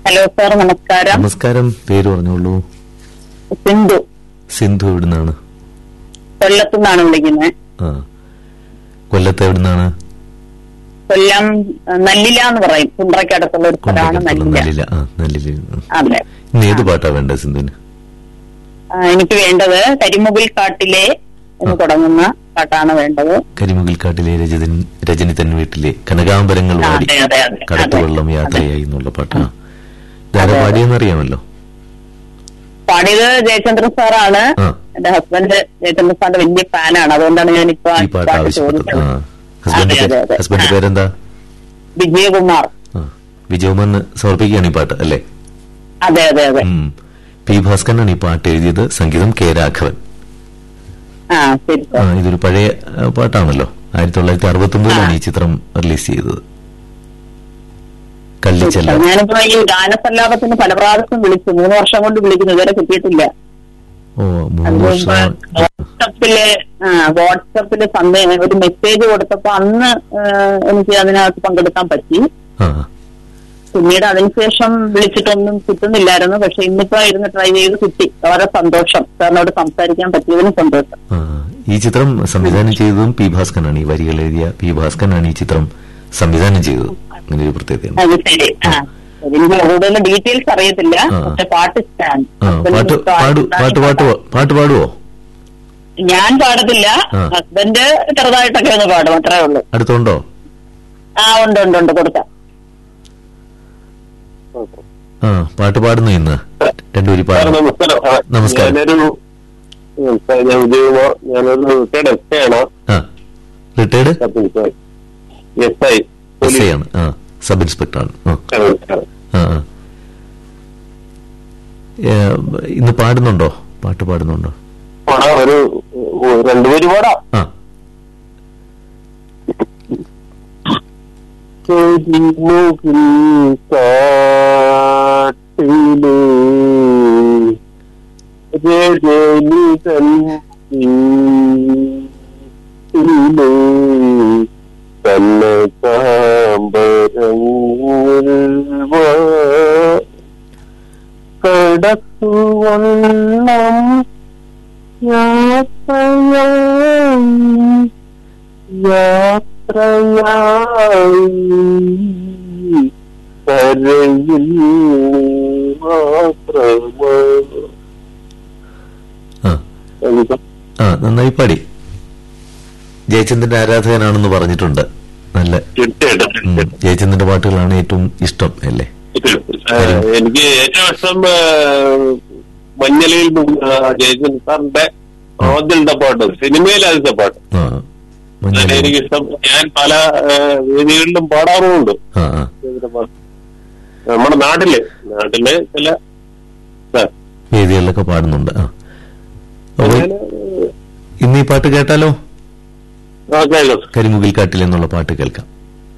Hello sir നമസ്കാരം നമസ്കാരം പേര് പറഞ്ഞോളൂ സിന്ധു സിന്ധു എവിടുന്നാണ് കൊല്ലത്തു നിന്നാണ് വിളിക്കുന്നത് ആ കൊല്ലത്ത് എവിടുന്നാണ് കൊല്ലം ആ, നല്ലില എന്ന് പറയും കുണ്ട്രക്കടുത്തുള്ള ഒരു സ്ഥലമാണ് കൊണ്ടക്കത്തുള്ള നല്ലില നല്ലില ആ നല്ലില ഉം. അതെ ഇന്ന് ഏത് പാട്ടാ വേണ്ടത് സിന്ധുവിന് ആ, എനിക്ക് വേണ്ടത് കരിമുകിൽ കാട്ടിലെ എന്ന് തുടങ്ങുന്ന പാട്ടാണ് വേണ്ടത് കരിമുകിൽ കാട്ടിലെ രജതൻ രജനി തൻ വീട്ടിലെ കനകാംബരങ്ങൾ ആ, വാടി അതെ അതെ അതെ കടത്തുവെള്ളം അതെ. യാത്രയായി എന്നുള്ള പാട്ടാ ഇതാരാ അതെ, അതെ. പാടിയെന്നറിയാമല്ലോ പാടിയത് ജയചന്ദ്രൻ സാറാണ് ആ. എന്റെ ഹസ്ബൻഡ് ജയചന്ദ്രൻ സാറിന്റെ വലിയ ഫാനാണ് അതുകൊണ്ടാണ് ഞാൻ ഇപ്പൊ ഈ പാട്ട് ആവശ്യപ്പെട്ടത് ആ ഹസ്ബൻഡ് അതെ, അതെ, അതെ. ഹസ്ബൻഡ് ആ. പേരെന്താ വിജയകുമാർ ആ വിജയകുമാറിന് സമർപ്പിക്കുകയാണ് ഈ പാട്ട് അല്ലേ അതെ അതെ അതെ ഉം. പി ഭാസ്കരനാണ് ഈ പാട്ട് എഴുതിയത് സംഗീതം കെ രാഘവൻ ആ ശരി ആ സാർ ഇതൊരു പഴയ ആ, പാട്ടാണല്ലോ ആയിരത്തി തൊള്ളായിരത്തി അറുപത്തി ഒമ്പതിലാണ് ഈ ചിത്രം റിലീസ് ചെയ്തത് കള്ളിച്ചെല്ല ഞാനിപ്പോ ഈ ഗാനസല്ലാപത്തിന് പല പ്രാവശ്യം വിളിച്ചു മൂന്ന് വർഷം കൊണ്ട് വിളിക്കുന്നു ഇതുവരെ കിട്ടിയിട്ടില്ല ഓ മൂന്ന് അതുകൊണ്ട് വർഷം വാട്സപ്പില് ആ, വാട്സപ്പില് സന്ദേശം ഒരു മെസ്സേജ് കൊടുത്തപ്പോ അന്ന് ആ, എനിക്ക് അതിനകത്ത് പങ്കെടുക്കാൻ പറ്റി ആ പിന്നീട് അതിനുശേഷം വിളിച്ചിട്ടൊന്നും കിട്ടുന്നില്ലായിരുന്നു പക്ഷെ ഇന്നിപ്പോ ഇരുന്ന് ട്രൈ ചെയ്ത് കിട്ടി വളരെ സന്തോഷം സാറിനോട് സംസാരിക്കാൻ പറ്റിയതിനും സന്തോഷം ആ ഈ ചിത്രം സംവിധാനം ചെയ്തതും പി ഭാസ്കരനാണ് ഈ വരികൾ എഴുതിയ പി ഭാസ്കരനാണ് ഈ ചിത്രം സംവിധാനം ചെയ്തത് അങ്ങനെ ഒരു പ്രത്യേകതയുണ്ട് അത് ശരി ആ ശരി. എനിക്ക് കൂടുതൽ ഡീറ്റെയിൽസ് അറിയത്തില്ല ആ. പക്ഷെ പാട്ട് ഇഷ്ടമാണ് ആ പാട്ട് പാടു പാട്ട് പാട്ട് പാട്ട് പാടുവോ ഞാൻ പാടത്തില്ല ആ. ഹസ്ബൻഡ് ചെറുതായിട്ടൊക്കെ ഒന്ന് പാടും അത്രേ ഉള്ളൂ അടുത്തുണ്ടോ ആ ഉണ്ട് ഉണ്ട് ഉണ്ട് കൊടുക്കാം ആ പാട്ട് പാടുന്നു ഇന്ന് രണ്ടുപേരി സാർ പാടുന്നു നമസ്കാരം ആ, നമസ്കാരം. ഞാനൊരു ഉം, സാർ, ഞാൻ വിജയകുമാർ ഞാനൊരു റിട്ടയർഡ് എസ് ഐ ആണ് ആ retired S I S I ആണ് ആ സബ് ഇൻസ്പെക്ടറാണ് ആ ആ ആ. ഏ, ഇന്ന് പാടുന്നുണ്ടോ പാട്ട് പാടുന്നുണ്ടോ പാടാം ഒരു ഉം, രണ്ടുപേര് പാടാം ആ കരിമുകിൽ കാട്ടിലെ രജനി തൻ വീട്ടിലെ കനകാംബരങ്ങൾ വാ- കടത്തുവള്ളം യാത്രയായി യാത്രയായി കരയിൽ മാത്രമായി ആ ആ നന്നായി പാടി ജയചന്ദ്രന്റെ ആരാധകനാണെന്ന് പറഞ്ഞിട്ടുണ്ട് നല്ല ഉം, ജയചന്ദ്രന്റെ പാട്ടുകളാണ് ഏറ്റവും ഇഷ്ടം അല്ലേ എനിക്ക് ഏറ്റവും ഇഷ്ടം ആ, മഞ്ഞലയിൽ ജയചന്ദ്രൻ സാറിന്റെ ആദ്യത്തെ പാട്ട് സിനിമയിൽ ആദ്യത്തെ പാട്ട് ആ അതാണ് മഞ്ഞൾ എനിക്കിഷ്ടം ഞാൻ പല ആ, വേദികളിലും പാടാറുമുണ്ട് ആ ആ ജയചന്ദ്രന്റെ പാട്ട് നമ്മുടെ നാട്ടില് നാട്ടില് ചില ആ, വേദികളിലൊക്കെ പാടുന്നുണ്ട് ആ അപ്പോൾ ഞാന് ഇന്ന് ഈ പാട്ട് കേട്ടാലോ ആ കേൾക്കാം കരിമുകിൽ കാട്ടിൽ എന്നുള്ള പാട്ട് കേൾക്കാം